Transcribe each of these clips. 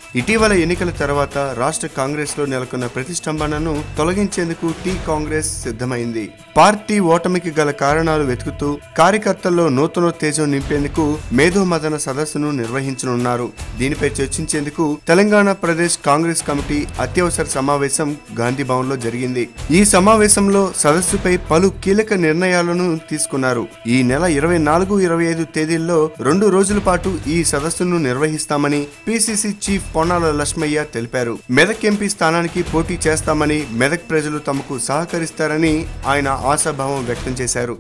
ఇటీవల ఎన్నికల తర్వాత రాష్ట్ర కాంగ్రెస్ లో నెలకొన్న ప్రతిష్టంభనను తొలగించేందుకు టీ కాంగ్రెస్ సిద్ధమైంది పార్టీ ఓటమికి గల కారణాలు వెతుకుతూ కార్యకర్తల్లో నూతనోత్తేజం నింపేందుకు మేధోమదన సదస్సును నిర్వహించనున్నారు దీనిపై చర్చించేందుకు తెలంగాణ ప్రదేశ్ కాంగ్రెస్ కమిటీ అత్యవసర సమావేశం గాంధీ భవన్ లో జరిగింది ఈ సమావేశంలో సదస్సుపై పలు కీలక నిర్ణయాలను తీసుకున్నారు ఈ నెల ఇరవై నాలుగు ఇరవై ఐదు తేదీల్లో రెండు రోజుల పాటు ఈ సదస్సును నిర్వహిస్తామని పిసిసి చీఫ్ పొన్నాల లక్ష్మయ్య తెలిపారు మెదక్ ఎంపీ స్థానానికి పోటీ చేస్తామని మెదక్ ప్రజలు తమకు సహకరిస్తారని ఆయన ఆశాభావం వ్యక్తం చేశారు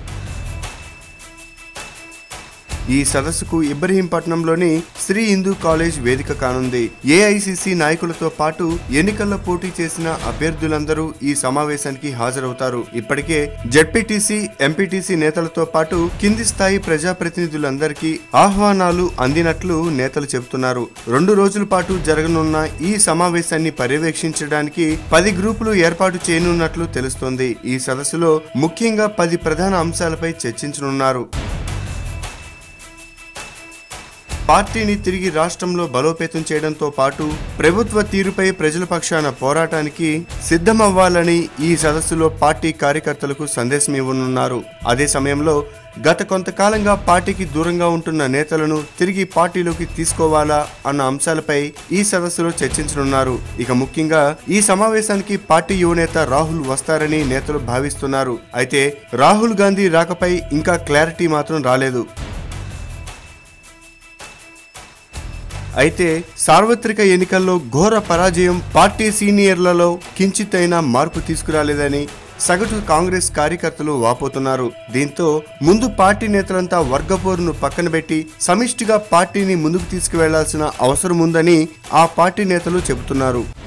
ఈ సదస్సుకు ఇబ్రహీంపట్నంలోని శ్రీ హిందూ కాలేజ్ వేదిక కానుంది ఏఐసిసి నాయకులతో పాటు ఎన్నికల్లో పోటీ చేసిన అభ్యర్థులందరూ ఈ సమావేశానికి హాజరవుతారు ఇప్పటికే జడ్పీటీసీ ఎంపీటీసీ నేతలతో పాటు కింది స్థాయి ప్రజాప్రతినిధులందరికీ ఆహ్వానాలు అందినట్లు నేతలు చెబుతున్నారు రెండు రోజుల పాటు జరగనున్న ఈ సమావేశాన్ని పర్యవేక్షించడానికి పది గ్రూపులు ఏర్పాటు చేయనున్నట్లు తెలుస్తోంది ఈ సదస్సులో ముఖ్యంగా పది ప్రధాన అంశాలపై చర్చించనున్నారు పార్టీని తిరిగి రాష్ట్రంలో బలోపేతం చేయడంతో పాటు ప్రభుత్వ తీరుపై ప్రజల పక్షాన పోరాటానికి సిద్ధమవ్వాలని ఈ సదస్సులో పార్టీ కార్యకర్తలకు సందేశం ఇవ్వనున్నారు అదే సమయంలో గత కొంతకాలంగా పార్టీకి దూరంగా ఉంటున్న నేతలను తిరిగి పార్టీలోకి తీసుకోవాలా అన్న అంశాలపై ఈ సదస్సులో చర్చించనున్నారు ఇక ముఖ్యంగా ఈ సమావేశానికి పార్టీ యువనేత రాహుల్ వస్తారని నేతలు భావిస్తున్నారు అయితే రాహుల్ గాంధీ రాకపై ఇంకా క్లారిటీ మాత్రం రాలేదు అయితే సార్వత్రిక ఎన్నికల్లో ఘోర పరాజయం పార్టీ సీనియర్లలో కించితైనా మార్పు తీసుకురాలేదని సగటు కాంగ్రెస్ కార్యకర్తలు వాపోతున్నారు దీంతో ముందు పార్టీ నేతలంతా వర్గపోరును పక్కన పెట్టి సమిష్టిగా పార్టీని ముందుకు తీసుకువెళ్లాల్సిన అవసరం ఉందని ఆ పార్టీ నేతలు చెబుతున్నారు